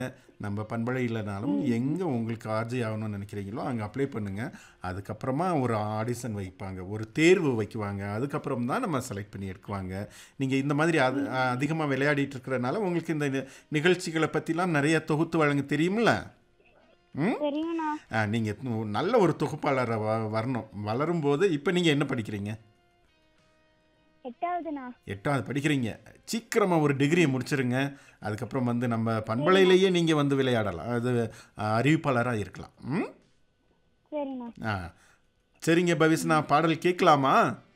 நம்ம பண்பலை இல்லைனாலும் எங்கே உங்களுக்கு ஆர்ஜி ஆகணும்னு நினைக்கிறீங்களோ அங்கே அப்ளை பண்ணுங்கள் அதுக்கப்புறமா ஒரு ஆடிஷன் வைப்பாங்க ஒரு தேர்வு வைக்குவாங்க அதுக்கப்புறம் தான் நம்ம செலக்ட் பண்ணி எடுக்குவாங்க நீங்கள் இந்த மாதிரி அது அதிகமாக விளையாடிட்டு இருக்கிறனால உங்களுக்கு இந்த நி- நிகழ்ச்சிகளை பற்றிலாம் நிறைய தொகுத்து வழங்க தெரியுமில்ல ம் தெரியும்ண்ணா நீங்கள் நல்ல ஒரு தொகுப்பாளரை வ வரணும் வளரும்போது இப்போ நீங்கள் என்ன படிக்கிறீங்க எட்டாவதுண்ணா எட்டாவது படிக்கிறீங்க சீக்கிரமாக ஒரு டிகிரியை முடிச்சிருங்க அதுக்கப்புறம் வந்து நம்ம பண்பலையிலேயே நீங்கள் வந்து விளையாடலாம் அது அறிவிப்பாளராக இருக்கலாம் ம் சரிண்ணா ஆ சரிங்க பவிஸ் நான் பாடல் கேட்கலாமா